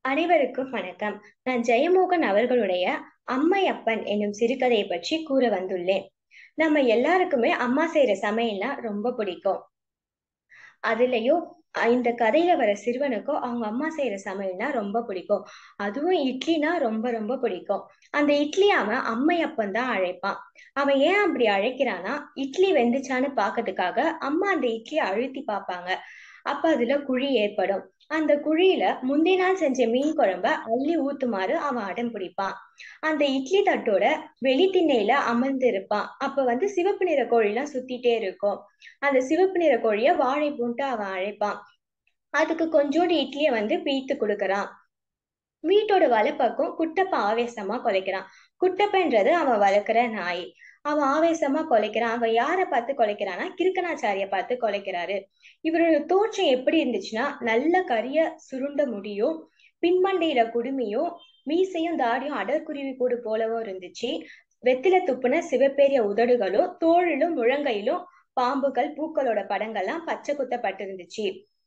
அனைவருக்கும் வணக்கம் நான் ஜெயமோகன் அவர்களுடைய அம்மையப்பன் என்னும் சிறுகதையை பற்றி கூற வந்துள்ளேன் நம்ம எல்லாருக்குமே அம்மா செய்யற சமையல்னா ரொம்ப பிடிக்கும் அதுலயும் அஹ் இந்த கதையில வர சிறுவனுக்கோ அவங்க அம்மா செய்யற சமையல்னா ரொம்ப பிடிக்கும் அதுவும் இட்லினா ரொம்ப ரொம்ப பிடிக்கும் அந்த இட்லி அவன் அம்மையப்பன் தான் அழைப்பான் அவன் ஏன் அப்படி அழைக்கிறான்னா இட்லி வெந்துச்சான்னு பாக்கிறதுக்காக அம்மா அந்த இட்லியை அழுத்தி பார்ப்பாங்க அப்ப அதுல குழி ஏற்படும் அந்த குழியில முந்தின நாள் செஞ்ச மீன் குழம்ப அள்ளி ஊத்துமாறு அவன் அடம் பிடிப்பான் அந்த இட்லி தட்டோட வெளி திண்ணையில அமர்ந்து இருப்பான் அப்ப வந்து சிவப்பு நிற கோழிலாம் சுத்திட்டே இருக்கும் அந்த சிவப்பு நிற கோழிய வாழை பூண்டு அவன் அழைப்பான் அதுக்கு கொஞ்சோண்டு இட்லிய வந்து பீத்து கொடுக்கறான் வீட்டோட வலப்பக்கம் குட்டப்ப ஆவேசமா கொலைக்கிறான் குட்டப்பன்றது அவன் வளர்க்குற நாய் அவன் ஆவேசமா கொலைக்கிறான் அவன் யாரை பார்த்து கொலைக்கிறான்னா கிருக்கணாச்சாரிய பார்த்து கொலைக்கிறாரு இவரோட தோற்றம் எப்படி இருந்துச்சுன்னா நல்ல கரிய சுருண்ட முடியும் பின்மண்டையில குடுமியும் மீசையும் தாடியும் அடற்குருவி கூடு போலவும் இருந்துச்சு வெத்தில துப்புன சிவப்பேரிய உதடுகளும் தோளிலும் முழங்கையிலும் பாம்புகள் பூக்களோட படங்கள்லாம் பச்சை குத்தப்பட்டிருந்துச்சு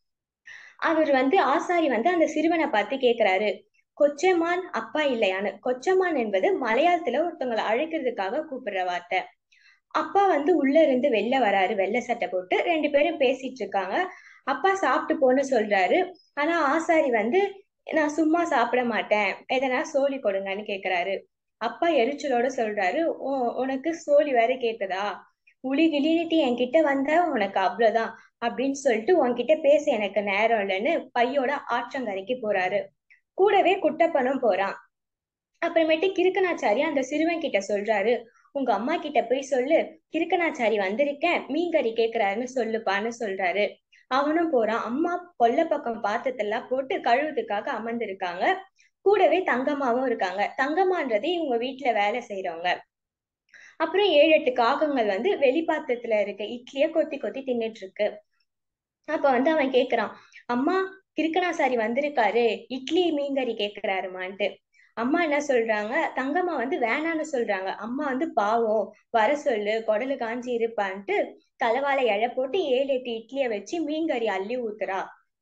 அவர் வந்து ஆசாரி வந்து அந்த சிறுவனை பார்த்து கேக்குறாரு கொச்சமான் அப்பா இல்லையான்னு கொச்சமான் என்பது மலையாளத்துல ஒருத்தவங்களை அழைக்கிறதுக்காக கூப்பிடுற வார்த்தை அப்பா வந்து உள்ள இருந்து வெளில வராரு வெள்ளை சட்டை போட்டு ரெண்டு பேரும் பேசிட்டு இருக்காங்க அப்பா சாப்பிட்டு போன்னு சொல்றாரு ஆனா ஆசாரி வந்து நான் சும்மா சாப்பிட மாட்டேன் எதனா சோழி கொடுங்கன்னு கேக்குறாரு அப்பா எரிச்சலோட சொல்றாரு "உ- உனக்கு சோழி வேற கேக்குதா உளி கிளினிட்டு என்கிட்ட வந்தா உனக்கு அவ்வளவுதான் அப்படின்னு சொல்லிட்டு உன்கிட்ட பேச எனக்கு நேரம் இல்லைன்னு பையோட ஆற்றங்கரைக்கு போறாரு கூடவே குட்டப்பனும் போறான் அப்புறமேட்டு கிறுக்கனாச்சாரி அந்த சிறுவன் கிட்ட சொல்றாரு உங்க அம்மா கிட்ட போய் சொல்லு கிறுக்கனாச்சாரி வந்திருக்கேன் மீன் கறி கேக்குறாருன்னு சொல்லுப்பான்னு சொல்றாரு அவனும் போறான் அம்மா கொல்லை பக்கம் பாத்திரத்தெல்லாம் போட்டு கழுவுறதுக்காக அமர்ந்திருக்காங்க கூடவே தங்கம்மாவும் இருக்காங்க தங்கம்மான்றது இவங்க வீட்டுல வேலை செய்யறவங்க அப்புறம் ஏழு எட்டு காகங்கள் வந்து வெளிப்பாத்திரத்துல இருக்க இட்லிய கொத்தி கொத்தி தின்னுட்டு இருக்கு அப்ப வந்து அவன் கேக்குறான் அம்மா கிறுக்கனாசாரி வந்திருக்காரு இட்லி மீன்கறி கேக்குறாருமான்ட்டு அம்மா என்ன சொல்றாங்க தங்கம்மா வந்து வேணான்னு சொல்றாங்க அம்மா வந்து பாவம் வர சொல்லு குடலு காஞ்சி இருப்பான்ட்டு தலைவாழை இழ போட்டு ஏழு எட்டு இட்லிய வச்சு மீன்கறி அள்ளி ஊத்துறா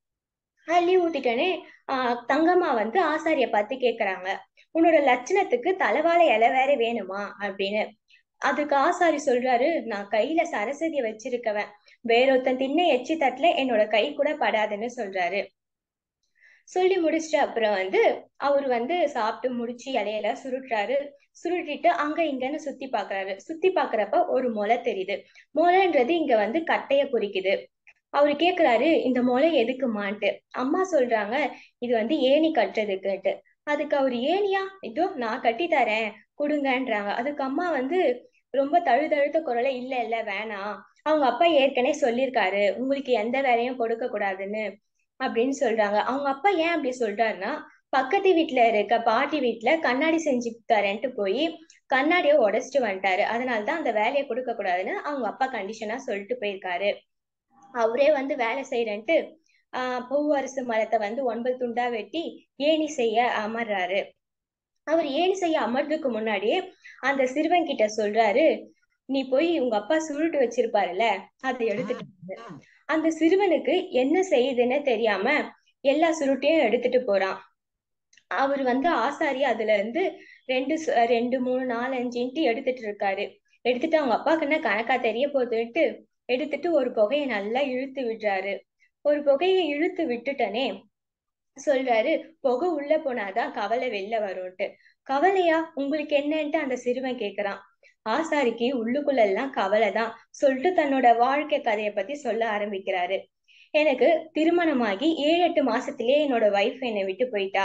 அள்ளி ஊத்திட்டோன்னே ஆஹ் தங்கம்மா வந்து ஆசாரிய பார்த்து கேக்குறாங்க உன்னோட லட்சணத்துக்கு தலைவாழை இலை வேற வேணுமா அப்படின்னு அதுக்கு ஆசாரி சொல்றாரு நான் கையில சரஸ்வதிய வச்சிருக்கவன் வேறொருத்தன் தின்ன எச்சி தட்டுல என்னோட கை கூட படாதுன்னு சொல்றாரு சொல்லி முடிச்சிட்டு அப்புறம் வந்து அவர் வந்து சாப்பிட்டு முடிச்சு இலையெல்லாம் சுருட்டுறாரு சுருட்டிட்டு அங்க இங்கன்னு சுத்தி பாக்குறாரு சுத்தி பாக்குறப்ப ஒரு முளை தெரியுது முளைன்றது இங்க வந்து கட்டைய குறிக்குது அவரு கேக்குறாரு இந்த முளை எதுக்குமான்ட்டு அம்மா சொல்றாங்க இது வந்து ஏணி கட்டுறதுக்குன்ட்டு அதுக்கு அவர் ஏனியா இதோ நான் கட்டி தரேன் கொடுங்கன்றாங்க அதுக்கு அம்மா வந்து ரொம்ப தழுதழுத்த குரல இல்ல இல்ல வேணாம் அவங்க அப்பா ஏற்கனவே சொல்லியிருக்காரு உங்களுக்கு எந்த வேலையும் கொடுக்க கூடாதுன்னு அப்படின்னு சொல்றாங்க அவங்க அப்பா ஏன் அப்படி சொல்றாருன்னா பக்கத்து வீட்டுல இருக்க பாட்டி வீட்டுல கண்ணாடி செஞ்சு தரேன்ட்டு போய் கண்ணாடிய உடைச்சிட்டு வந்துட்டாரு அதனாலதான் அந்த வேலையை கொடுக்க கூடாதுன்னு அவங்க அப்பா கண்டிஷனா சொல்லிட்டு போயிருக்காரு அவரே வந்து வேலை செய்யறேன்ட்டு ஆஹ் பூவரசு மரத்தை வந்து ஒன்பது துண்டா வெட்டி ஏணி செய்ய அமர்றாரு அவர் ஏணி செய்ய அமர்றதுக்கு முன்னாடியே அந்த சிறுவன் கிட்ட சொல்றாரு நீ போய் உங்க அப்பா சுருட்டு வச்சிருப்பாருல்ல அதை எடுத்துட்டு வந்து." அந்த சிறுவனுக்கு என்ன செய்யுதுன்னு தெரியாம எல்லா சுருட்டையும் எடுத்துட்டு போறான் அவர் வந்து ஆசாரி அதுல இருந்து ரெண்டு சு- ரெண்டு மூணு நாலு அஞ்சுன்ட்டு எடுத்துட்டு இருக்காரு எடுத்துட்டு அவங்க அப்பாவுக்கு என்ன கணக்கா தெரிய போகுதுன்ட்டு எடுத்துட்டு ஒரு புகையை நல்லா இழுத்து விடுறாரு ஒரு புகையை இழுத்து விட்டுட்டனே சொல்றாரு புகை உள்ள போனாதான் கவலை வெளில வரும்ட்டு கவலையா உங்களுக்கு என்னன்ட்டு அந்த சிறுவன் கேக்குறான் ஆசாரிக்கு உள்ளுக்குள்ள எல்லாம் கவலைதான் சொல்லிட்டு தன்னோட வாழ்க்கை கதையை பத்தி சொல்ல ஆரம்பிக்கிறாரு எனக்கு திருமணமாகி ஏழு எட்டு மாசத்திலேயே என்னோட வைஃப் என்னை விட்டு போயிட்டா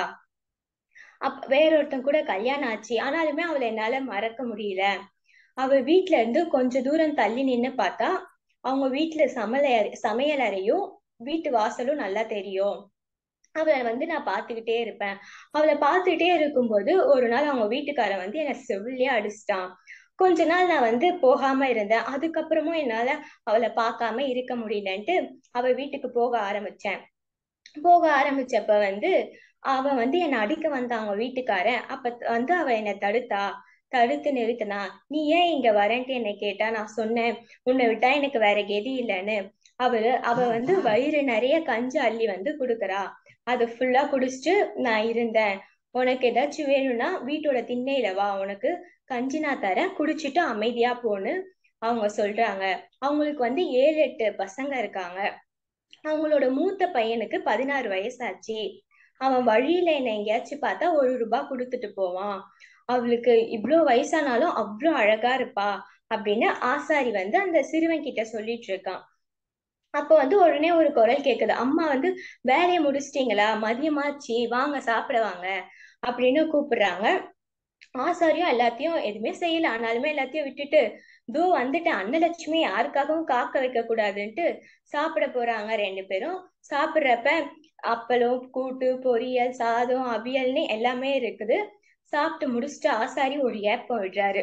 அப் வேற ஒருத்தன் கூட கல்யாணம் ஆச்சு ஆனாலுமே அவளை என்னால மறக்க முடியல அவ வீட்ல இருந்து கொஞ்ச தூரம் தள்ளி நின்னு பார்த்தா அவங்க வீட்டுல சமையல் சமையல் அறையும் வீட்டு வாசலும் நல்லா தெரியும் அவளை வந்து நான் பார்த்துக்கிட்டே இருப்பேன் அவளை பார்த்துக்கிட்டே இருக்கும்போது ஒரு நாள் அவங்க வீட்டுக்காரன் வந்து என்னை செவிலியே அடிச்சிட்டான் கொஞ்ச நாள் நான் வந்து போகாம இருந்தேன் அதுக்கப்புறமும் என்னால அவளை பார்க்காம இருக்க முடியலன்ட்டு அவ வீட்டுக்கு போக ஆரம்பிச்சேன் போக ஆரம்பிச்சப்ப வந்து அவன் வந்து என்னை அடிக்க வந்தான் அவங்க வீட்டுக்காரன் அப்ப வந்து அவ என்னை தடுத்தா தடுத்து நிறுத்தினா நீ ஏன் இங்க வரேன்ட்டு என்னை கேட்டா நான் சொன்னேன் உன்னை விட்டா எனக்கு வேற கெதி இல்லைன்னு அவரு அவ வந்து வயிறு நிறைய கஞ்சி அள்ளி வந்து குடுக்குறா அது ஃபுல்லா குடிச்சிட்டு நான் இருந்தேன் உனக்கு ஏதாச்சும் வேணும்னா வீட்டோட திண்ணையில வா உனக்கு கஞ்சி நான் தரேன் குடிச்சிட்டு அமைதியா போன்னு அவங்க சொல்றாங்க அவங்களுக்கு வந்து ஏழு எட்டு பசங்க இருக்காங்க அவங்களோட மூத்த பையனுக்கு பதினாறு வயசாச்சு அவன் வழியில என்ன எங்கேயாச்சும் பார்த்தா ஒரு ரூபாய் கொடுத்துட்டு போவான் அவளுக்கு இவ்ளோ வயசானாலும் அவ்வளோ அழகா இருப்பா அப்படின்னு ஆசாரி வந்து அந்த சிறுவன் கிட்ட சொல்லிட்டு இருக்கான் அப்ப வந்து உடனே ஒரு குரல் கேக்குது அம்மா வந்து வேலையை முடிச்சிட்டீங்களா மதியமாச்சு வாங்க சாப்பிட வாங்க அப்படின்னு கூப்பிடுறாங்க ஆசாரியும் எல்லாத்தையும் எதுவுமே செய்யல ஆனாலுமே எல்லாத்தையும் விட்டுட்டு தோ வந்துட்டேன் அன்னலட்சுமி யாருக்காகவும் காக்க வைக்க கூடாதுன்ட்டு சாப்பிட போறாங்க ரெண்டு பேரும் சாப்பிடுறப்ப அப்பளம் கூட்டு பொரியல் சாதம் அவியல்னு எல்லாமே இருக்குது சாப்பிட்டு முடிச்சுட்டு ஆசாரி ஒரு ஏப்பம் விடுறாரு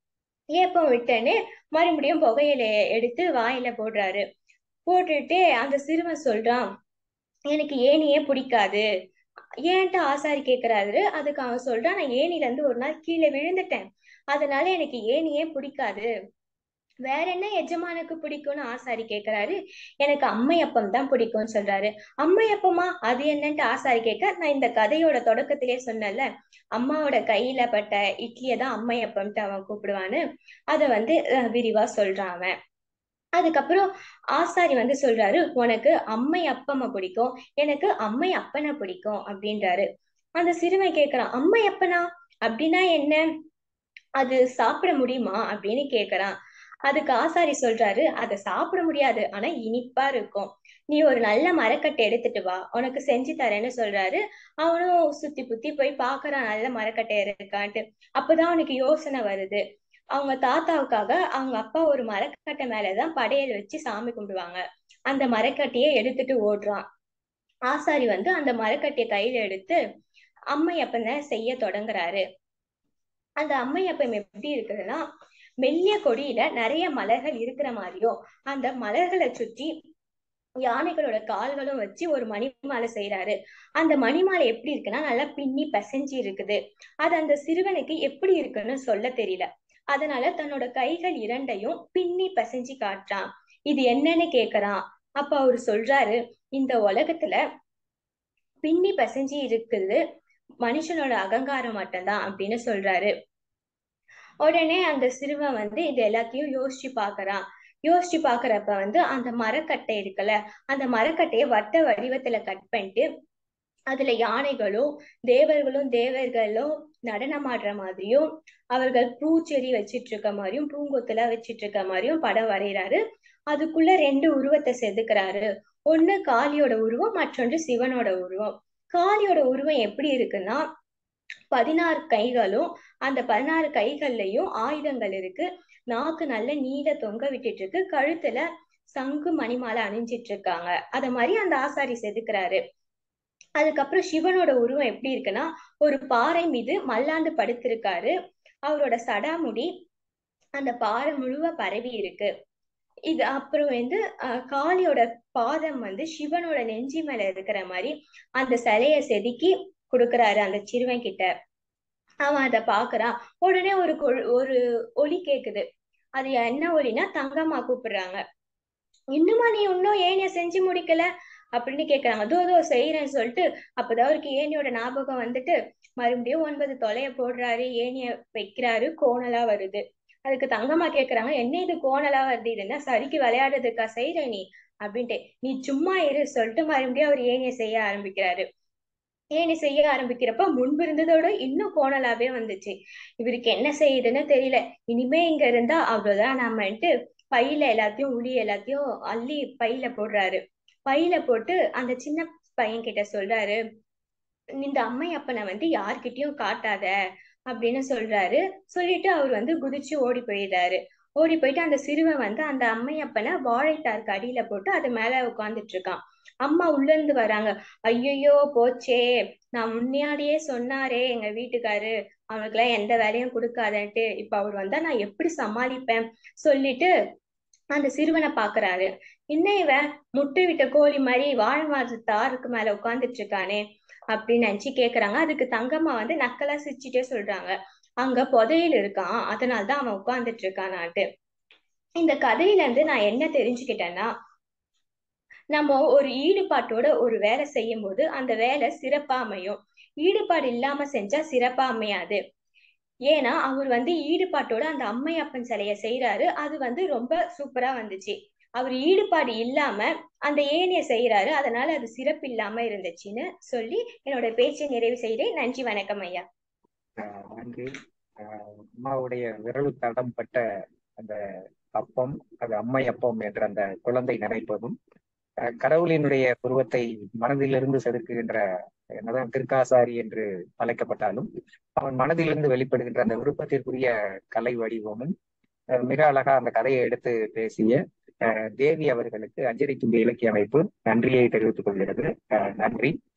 ஏப்பம் விட்டேன்னு மறுபடியும் புகையில எடுத்து வாயில போடுறாரு போட்டுட்டு அந்த சிறுவன் சொல்றான் எனக்கு ஏனியே பிடிக்காது ஏன்ட்டு ஆசாரி கேக்குறாரு அதுக்கு அவன் சொல்றான் நான் ஏனில இருந்து ஒரு நாள் கீழே விழுந்துட்டேன் அதனால எனக்கு ஏனியே பிடிக்காது வேற என்ன எஜமானுக்கு பிடிக்கும்னு ஆசாரி கேக்குறாரு எனக்கு அம்மையப்பம் தான் பிடிக்கும்னு சொல்றாரு அம்மையப்பமா அது என்னன்ட்டு ஆசாரி கேட்க நான் இந்த கதையோட தொடக்கத்திலே சொன்னேன்ல அம்மாவோட கையில பட்ட இட்லியை தான் அம்மையப்பம்ட்டு அவன் கூப்பிடுவான்னு அதை வந்து விரிவா சொல்றான் அவன் அதுக்கப்புறம் ஆசாரி வந்து சொல்றாரு உனக்கு அம்மை அப்பம்மா பிடிக்கும் எனக்கு அம்மை அப்பனை பிடிக்கும் அப்படின்றாரு அந்த சிறுவன் கேக்குறான் அம்மை அப்பனா அப்படின்னா என்ன அது சாப்பிட முடியுமா அப்படின்னு கேக்குறான் அதுக்கு ஆசாரி சொல்றாரு அதை சாப்பிட முடியாது ஆனா இனிப்பா இருக்கும் நீ ஒரு நல்ல மரக்கட்டை எடுத்துட்டு வா உனக்கு செஞ்சு தரேன்னு சொல்றாரு அவனும் சுத்தி புத்தி போய் பாக்குறான் நல்ல மரக்கட்டை இருக்கான்ட்டு அப்பதான் அவனுக்கு யோசனை வருது அவங்க தாத்தாவுக்காக அவங்க அப்பா ஒரு மரக்கட்டை மேலதான் படையல் வச்சு சாமி கும்பிடுவாங்க அந்த மரக்கட்டையை எடுத்துட்டு ஓடுறான் ஆசாரி வந்து அந்த மரக்கட்டையை கையில எடுத்து அம்மையப்பனை செய்ய தொடங்குறாரு அந்த அம்மையப்பம் எப்படி இருக்குதுன்னா மெல்லிய கொடியில நிறைய மலர்கள் இருக்கிற மாதிரியும் அந்த மலர்களை சுற்றி யானைகளோட கால்களும் வச்சு ஒரு மணிமாலை செய்யறாரு அந்த மணிமாலை எப்படி இருக்குன்னா நல்லா பின்னி பசைஞ்சு இருக்குது அது அந்த சிறுவனுக்கு எப்படி இருக்குன்னு சொல்ல தெரியல அதனால தன்னோட கைகள் இரண்டையும் பின்னி பசைஞ்சு காட்டுறான் இது என்னன்னு கேக்குறான் அப்ப அவரு சொல்றாரு இந்த உலகத்துல பின்னி பசைஞ்சு இருக்குது மனுஷனோட அகங்காரம் மட்டும்தான் அப்படின்னு சொல்றாரு உடனே அந்த சிறுவன் வந்து இது எல்லாத்தையும் யோசிச்சு பாக்குறான் யோசிச்சு பாக்குறப்ப வந்து அந்த மரக்கட்டை இருக்குல்ல அந்த மரக்கட்டையை வட்ட வடிவத்துல கட் பண்ணிட்டு அதுல யானைகளும் தேவர்களும் தேவர்களும் நடனமாடுற மாதிரியும் அவர்கள் பூச்செடி வச்சிட்டு இருக்க மாதிரியும் பூங்கொத்துல வச்சிட்டு இருக்க மாதிரியும் படம் வரைகிறாரு அதுக்குள்ள ரெண்டு உருவத்தை செதுக்குறாரு ஒண்ணு காளியோட உருவம் மற்றொன்று சிவனோட உருவம் காளியோட உருவம் எப்படி இருக்குன்னா பதினாறு கைகளும் அந்த பதினாறு கைகள்லயும் ஆயுதங்கள் இருக்கு நாக்கு நல்ல நீல தொங்க விட்டுட்டு இருக்கு கழுத்துல சங்கு மணிமாலை அணிஞ்சிட்டு இருக்காங்க அத மாதிரி அந்த ஆசாரி செதுக்குறாரு அதுக்கப்புறம் சிவனோட உருவம் எப்படி இருக்குன்னா ஒரு பாறை மீது மல்லாந்து படுத்திருக்காரு அவரோட சடாமுடி அந்த பாறை முழுவ பரவி இருக்கு இது அப்புறம் வந்து அஹ் காளியோட பாதம் வந்து சிவனோட நெஞ்சி மேல இருக்கிற மாதிரி அந்த சிலைய செதுக்கி கொடுக்குறாரு அந்த சிறுவன் கிட்ட அவன் அதை பாக்குறான் உடனே ஒரு ஒரு ஒலி கேக்குது அது என்ன ஒலினா தங்கம்மா கூப்பிடுறாங்க இன்னுமா நீ இன்னும் ஏனிய செஞ்சு முடிக்கல அப்படின்னு கேக்குறாங்க அதோ அதோ செய்யறேன்னு சொல்லிட்டு அப்பதான் அவருக்கு ஏனியோட ஞாபகம் வந்துட்டு மறுபடியும் ஒன்பது தொலைய போடுறாரு ஏனிய வைக்கிறாரு கோணலா வருது அதுக்கு தங்கம்மா கேக்குறாங்க என்ன இது கோணலா வருது இது என்ன சரிக்கு விளையாடுறதுக்கா செய்யற நீ அப்படின்ட்டு நீ சும்மா இரு சொல்லிட்டு மறுபடியும் அவர் ஏனிய செய்ய ஆரம்பிக்கிறாரு ஏனி செய்ய ஆரம்பிக்கிறப்ப முன்பு இருந்ததோட இன்னும் கோணலாவே வந்துச்சு இவருக்கு என்ன செய்யுதுன்னு தெரியல இனிமே இங்க இருந்தா அவ்வளவுதான் நம்மன்ட்டு பையில எல்லாத்தையும் உளி எல்லாத்தையும் அள்ளி பையில போடுறாரு பையில போட்டு அந்த சின்ன பையன் கிட்ட சொல்றாரு இந்த அம்மை அப்பனை வந்து யார்கிட்டயும் காட்டாத அப்படின்னு சொல்றாரு சொல்லிட்டு அவர் வந்து குதிச்சு ஓடி போயிடுறாரு ஓடி போயிட்டு அந்த சிறுவன் வந்து அந்த அம்மையப்பனை வாழைத்தாருக்கு அடியில போட்டு அது மேல உட்காந்துட்டு இருக்கான் அம்மா உள்ள இருந்து வராங்க ஐயோ போச்சே நான் முன்னாடியே சொன்னாரே எங்க வீட்டுக்காரு அவனுக்கு எல்லாம் எந்த வேலையும் கொடுக்காதன்ட்டு இப்ப அவர் வந்தா நான் எப்படி சமாளிப்பேன் சொல்லிட்டு அந்த சிறுவனை பாக்குறாரு இன்னும் இவன் முட்டை விட்ட கோழி மாதிரி வாழ்வாது தாருக்கு மேல உட்காந்துட்டு இருக்கானே அப்படின்னு நினைச்சு கேக்குறாங்க அதுக்கு தங்கம்மா வந்து நக்கலா சிரிச்சுட்டே சொல்றாங்க அங்க புதையல் இருக்கான் அதனால்தான் அவன் உட்கார்ந்துட்டு இருக்கானாட்டு இந்த கதையில இருந்து நான் என்ன தெரிஞ்சுக்கிட்டேன்னா நம்ம ஒரு ஈடுபாட்டோட ஒரு வேலை செய்யும் போது அந்த வேலை சிறப்பா அமையும் ஈடுபாடு இல்லாம செஞ்சா சிறப்பா அமையாது ஏன்னா அவர் வந்து ஈடுபாட்டோட அந்த அம்மையப்பன் சிலைய செய்யறாரு அது வந்து ரொம்ப சூப்பரா வந்துச்சு அவர் ஈடுபாடு இல்லாம அந்த ஏனைய செய்யறாரு அதனால அது சிறப்பு இல்லாம இருந்துச்சுன்னு சொல்லி என்னோட பேச்சை நிறைவு செய்கிறேன் நன்றி வணக்கம் ஐயா ஆஹ் நன்றி ஆஹ் அம்மாவுடைய விரல் தடம் பட்ட அந்த அப்பம் அது அம்மை அப்பம் என்ற அந்த குழந்தை நினைப்பதும் ஆஹ் கடவுளினுடைய உருவத்தை மனதிலிருந்து செதுக்குகின்ற என்னதான் திருக்காசாரி என்று அழைக்கப்பட்டாலும் அவன் மனதிலிருந்து வெளிப்படுகின்ற அந்த விருப்பத்திற்குரிய கலை வடிவமும் ஆஹ் மிக அழகா அந்த கதையை எடுத்து பேசிய ஆஹ் தேவி அவர்களுக்கு அஞ்சலி தும்பி இலக்கிய அமைப்பு நன்றியை தெரிவித்துக் கொள்கிறது ஆஹ் நன்றி